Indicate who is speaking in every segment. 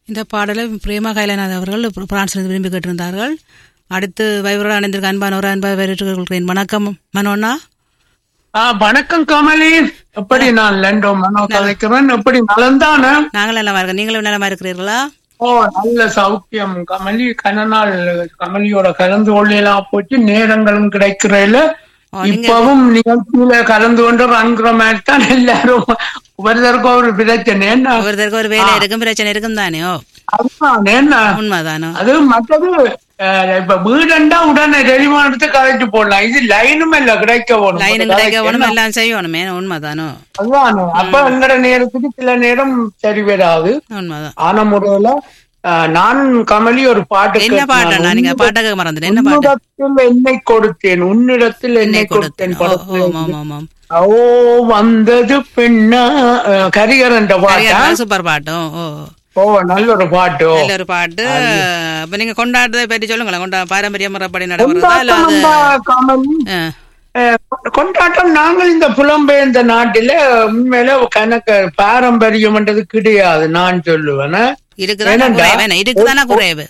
Speaker 1: இந்த பாடலை பிரேமா கைலாநாத் அவர்கள் பிர- பிரான்சிலிருந்து விரும்பி கேட்டிருந்தார்கள் அடுத்து வைவரோடு அணிந்திருக்க அன்பானவர் அன்பாக வரவேற்றுக்கொள்கிறேன் வணக்கம் மனோண்ணா
Speaker 2: ஆ, வணக்கம் கமலி எப்படி நான் லண்டோ மனோ கலைக்கிறேன் எப்படி நலந்தானே
Speaker 1: நாங்கள் நலமா இருக்கோம் நீங்களும் நலமா இருக்கிறீர்களா
Speaker 2: ஓ நல்ல சௌக்கியம் கமலி கனநாள் கமலியோட கலந்து கொள்ளலாம் போச்சு நேரங்களும் கிடைக்கிறதுல
Speaker 1: ஓ, நீங்க-
Speaker 2: இப்பவும் நிகழ்ச்சியில கலந்து கொண்டு வாங்குற மாதிரி தான் எல்லாரும் ஒவ்வொருத்தருக்கும் ஒரு பிரச்சனை என்ன
Speaker 1: ஒருத்தருக்கு ஒரு வேலை இருக்கும் பிரச்சனை இருக்கும் தானே ஓ
Speaker 2: அதுதான் என்ன
Speaker 1: உண்மைதானோ
Speaker 2: அது மற்றது அஹ், இப்ப வீடுண்டா உடனே டெலிஃபோன் எடுத்து கதைச்சு போடலாம் இது லைனும் இல்ல கிடைக்க போகணும்
Speaker 1: லைனும் கிடைக்க வேணும் எல்லாம் செய்யணுமே உண்மைதானோ
Speaker 2: அதுதான் அப்ப எங்கட நேரத்துக்கு சில நேரம் சரி வராது
Speaker 1: உண்மைதான்
Speaker 2: ஆன முறையில அஹ், நான் கமலி ஒரு பாட்டு
Speaker 1: என்ன
Speaker 2: கேட்டேன்.
Speaker 1: பாட்டண்ணா நீங்க பாட்டக்க மறந்துட்டு என்ன பாட்டு
Speaker 2: உன்னிடத்தில் என்னை கொடுத்தேன் உன்னிடத்தில் என்னை
Speaker 1: என்னை
Speaker 2: கொடுத்தேன்
Speaker 1: கொடுத்தேன் ஓ,
Speaker 2: படத்துல
Speaker 1: ஆமாம் ஆமாம்
Speaker 2: ஓ வந்தது பெண்ணா அஹ், கரிகரன் பாட்டா
Speaker 1: சூப்பர் பாட்டும் ஓ
Speaker 2: ஓ நல்ல ஒரு பாட்டு ஓ.
Speaker 1: நல்ல ஒரு பாட்டு அப்ப நீங்க கொண்டாடுறதை பற்றி சொல்லுங்களேன் கொண்டா பாரம்பரிய முறைப்படி நடைபெறதா இல்ல
Speaker 2: கொண்டாட்டம்
Speaker 1: அது
Speaker 2: அந்த கமலி
Speaker 1: ஆ,
Speaker 2: அஹ், கொண்டாட்டம் நாங்கள் இந்த புலம்பெயர்ந்த நாட்டில உண்மையில கணக்கு பாரம்பரியம்ன்றது கிடையாது நான் சொல்லுவேன்
Speaker 1: இருக்குதானா
Speaker 2: ஏனென்றா-
Speaker 1: குறைவு என்ன இருக்குதானா குறைவு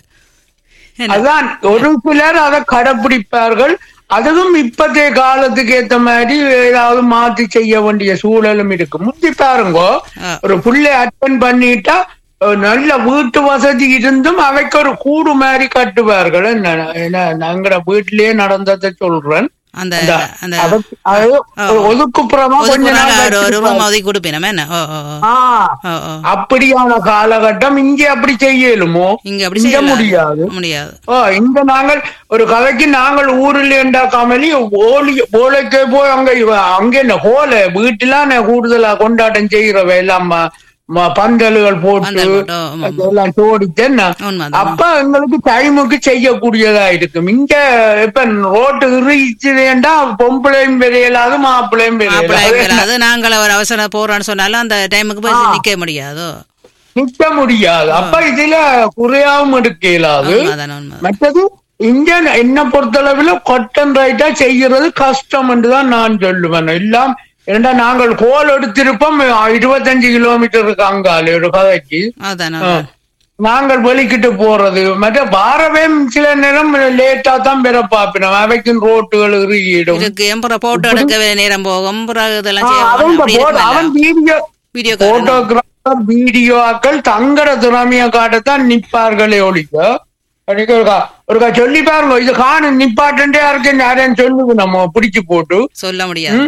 Speaker 1: என்ன?
Speaker 2: அதான் ஒரு சிலர் அதை கடைபிடிப்பார்கள் அதுவும் இப்பத்தைய காலத்துக்கு ஏத்த மாதிரி ஏதாவது மாத்தி செய்ய வேண்டிய சூழலும் இருக்கு முந்தி பாருங்க
Speaker 1: ஆ.
Speaker 2: ஒரு புள்ளை அட்டன் பண்ணிட்டா அஹ், நல்ல வீட்டு வசதி இருந்தும் அவைக்கு ஒரு கூடு மாதிரி கட்டுவார்கள் என்ன என்ன, நாங்கட வீட்டிலேயே நடந்ததை சொல்றேன்
Speaker 1: அந்த அந்த
Speaker 2: அதுக்கு- அது ஒரு ஒதுக்குப்புறமா கொஞ்ச
Speaker 1: ஒதுக்குறாங்க,
Speaker 2: நாள்
Speaker 1: ஒரு- ஒரு
Speaker 2: வச்சிருப்பாங்க.
Speaker 1: ரூம் ஒதுக்கி கொடுப்பேன் என்ன ஓ ஓ ஓ.
Speaker 2: ஆ,
Speaker 1: ஓ ஓ
Speaker 2: அப்படியான காலகட்டம் இங்கே அப்படி செய்யலுமோ
Speaker 1: இங்க அப்படி
Speaker 2: இங்க
Speaker 1: செய்யலாம்
Speaker 2: முடியாது
Speaker 1: முடியாது
Speaker 2: ஓ இங்க நாங்கள் ஒரு கதைக்கு நாங்கள் ஊரில் என்றா கமலி ஓலி ஓலைக்கு போய் அங்க இவ- அங்க என்ன ஹோல வீட்டுல கூடுதலா கொண்டாட்டம் செய்யறவ எல்லாம் ம- ம- பந்தல்கள் போட்டு
Speaker 1: பந்தல் போட்டு, ஆமா, ஆமா.
Speaker 2: எல்லாம் சோடித்தேன்னா
Speaker 1: உண்மைதான்
Speaker 2: அப்ப எங்களுக்கு டைமுக்கு செய்யக்கூடியதா இருக்கும் இங்க இப்ப ரோட்டு இருந்துச்சுன்னா பொம்பளையும் பெரியலாது மாப்பிள்ளையும்
Speaker 1: மாப்பிள்ளை
Speaker 2: பெரியலாது
Speaker 1: அது நாங்கள ஒரு அவசரம் போறோம்னு சொன்னாலும் அந்த டைமுக்கு போய் நிக்க முடியாதோ
Speaker 2: நிக்க முடியாது அப்ப இதுல குறையாவும் எடுக்க இயலாது
Speaker 1: உண்மைதான் உண்மைதான்
Speaker 2: மற்றது இங்க என்ன பொறுத்தளவில் கொட்டன் ரைட்டா செய்யறது கஷ்டம் என்றுதான் நான் சொல்லுவேன் எல்லாம் ஏண்டா நாங்கள் கோல் எடுத்திருப்போம் இருபத்தஞ்சு கிலோமீட்டருக்கு அங்கால ஒரு கதைக்கு
Speaker 1: அதான்
Speaker 2: ஆ. நாங்கள் வெளிக்கிட்டு போறது மற்ற வாரவே சில நேரம் லேட்டா தான் பெற பாப்பினோம் அவைக்கும் ரோட்டுகள் இறுகிடும்
Speaker 1: இருக்கு அப்புறம் போட்டோ எடுக்க நேரம் போகும் பிறகு இதெல்லாம்
Speaker 2: ஆ, அவன் இந்த
Speaker 1: செய்ய
Speaker 2: photo- அவன் வீடியோ
Speaker 1: வீடியோ
Speaker 2: போட்டோகிராஃபர் வீடியோக்கள் தங்கட திறமைய காட்டத்தான் நிப்பார்களே ஒழிக்க அன்னைக்கு ஒருக்கா ஒருக்கா சொல்லி பாருங்க இது காணு நிப்பாட்டே யாருக்கு யாரையும் சொல்லுது நம்ம பிடிச்சு போட்டு
Speaker 1: சொல்ல முடியாது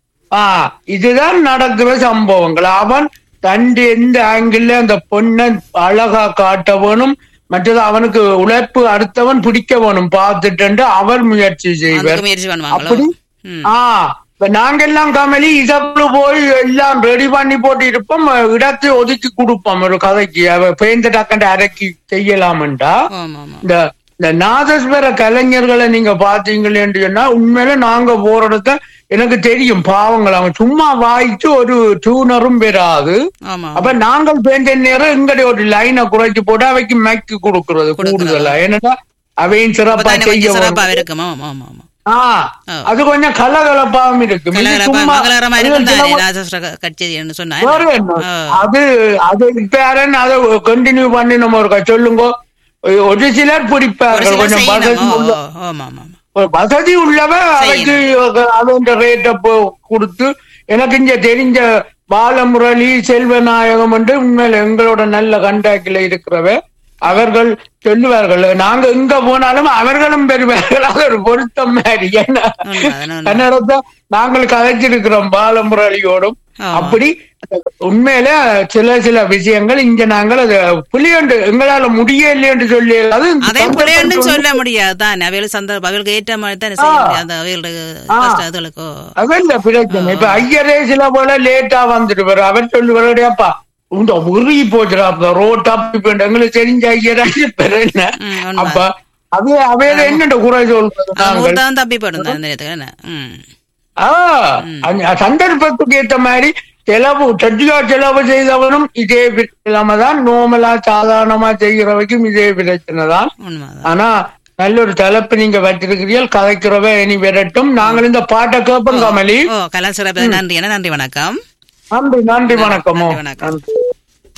Speaker 2: ஆ இதுதான் நடக்கிற சம்பவங்கள் அவன் தண்டு எந்த ஆங்கிள் அந்த பொண்ணை அழகா காட்ட வேணும் மற்றது அவனுக்கு உழைப்பு அடுத்தவன் பிடிக்க வேணும் பார்த்துட்டு அவர் முயற்சி செய்வார்
Speaker 1: அதுக்கு முயற்சி பண்ணுவாங்களோ
Speaker 2: அப்படி
Speaker 1: ம்.
Speaker 2: ஆ இப்ப நாங்க எல்லாம் கமலி இதப்புல போய் எல்லாம் ரெடி பண்ணி போட்டு இருப்போம் இடத்தை ஒதுக்கி கொடுப்போம் ஒரு கதைக்கு அவ பேந்த டக்கண்ட அரைக்கி செய்யலாம்டா
Speaker 1: ஆமா ஆமா
Speaker 2: இந்த இந்த நாதஸ்வர கலைஞர்களை நீங்க பாத்தீங்களேன்னு சொன்னா உண்மையில நாங்க போற இடத்த எனக்கு தெரியும் பாவங்கள் அவங்க சும்மா வாய்ச்சு ஒரு டியூனரும் பெறாது
Speaker 1: ஆமா
Speaker 2: அப்ப நாங்கள் பேஞ்ச நேரம் எங்களுடைய ஒரு லைனை குறைச்சு போட்டு அவைக்கு மைக்கு கொடுக்கறது கூடுதலா ஏன்னா அவையும் சிறப்பா
Speaker 1: அப்பதானே
Speaker 2: செய்ய
Speaker 1: கொஞ்சம்
Speaker 2: வேணும்.
Speaker 1: சிறப்பாக இருக்கும் ஆமா ஆமா ஆமா
Speaker 2: ஆ, அது கொஞ்சம் கலகலப்பாவும் இருக்கு இது
Speaker 1: கலகலப்பா
Speaker 2: சும்மா-
Speaker 1: மங்களகரமா
Speaker 2: அது
Speaker 1: இருக்கும் தானே
Speaker 2: சில-
Speaker 1: ராஜஸ்வர கச்சேரின்னு சொன்னா
Speaker 2: வேற என்ன?
Speaker 1: ஆ.
Speaker 2: அது அது இப்ப யாரன்னு அதை கண்டினியூ பண்ணி நம்ம ஒரு சொல்லுங்க ஒரு சிலர்
Speaker 1: ஒரு
Speaker 2: பிடிப்பார்கள்
Speaker 1: சிலர்
Speaker 2: கொஞ்சம் வசதி
Speaker 1: செய்யணும் ஓ,
Speaker 2: உள்ள
Speaker 1: ஓ, ஆமா ஆமா ஆமா
Speaker 2: ஒரு வசதி உள்ளவ அவைக்கு அவன் ரேட்டை கொடுத்து எனக்கு இங்க தெரிஞ்ச பாலமுரளி செல்வநாயகம் என்று உண்மையில எங்களோட நல்ல கண்டாக்கில இருக்கிறவ அவர்கள் சொல்லுவார்கள் நாங்க எங்க போனாலும் அவர்களும் பெறுவார்கள் அது ஒரு பொருத்தம் மாதிரி என்ன
Speaker 1: உண்மைதான், உண்மை.
Speaker 2: கன்னடத்தை நாங்கள் கதைச்சிருக்கிறோம் பாலமுரளியோடும்
Speaker 1: ஆமா.
Speaker 2: அப்படி உண்மையில சில சில விஷயங்கள் இங்க நாங்கள் அது புலியண்டு எங்களால முடியல என்று சொல்லி அது
Speaker 1: அதே பிள்ளைன்னு சொல்ல முடியாது தான் அவைகளுக்கு சந்தர்ப்பம் அவைகளுக்கு ஏற்ற மாதிரி தான் செய்ய முடியாது அவைகளுக்கு கஷ்டம் அதுகளுக்கோ
Speaker 2: அதல்ல பிரச்சனை இப்ப ஐயரே சில போல லேட்டா வந்துடுவாரு அவர் சொல்லுவாருடையாப்பா உண்ட உருகி போச்சுடா அப்ப ரோட் அப்ப எங்களுக்கு தெரிஞ்ச ஐயரா இருப்பாரு என்ன
Speaker 1: ம், உண்மை.
Speaker 2: அப்ப அது அவையில என்னண்ட குறை சொல்றது நாங்கள்
Speaker 1: மூர்த்தம் தப்பி போடும் அந்த நேரத்துக்கு என்ன ம்
Speaker 2: ஆ, அந்த சந்தர்ப்பத்துக்கு ஏத்த மாதிரி செலவு சட்டியா செலவு செய்தவனும் இதே பிரச்சனை தான் நோமலா சாதாரணமா செய்கிறவைக்கும் இதே பிரச்சனை தான்
Speaker 1: உண்மைதான்
Speaker 2: ஆனா நல்ல ஒரு தலைப்பு நீங்க வச்சிருக்கிறீர்கள் கதைக்கிறவ இனி விரட்டும் நாங்கள் இந்த பாட்டை கேட்போம் கமலி
Speaker 1: ஓ கலாச்சார நன்றி என்ன நன்றி வணக்கம்
Speaker 2: நன்றி நன்றி வணக்கமோ
Speaker 1: நன்றி, வணக்கம்.
Speaker 2: நன்றி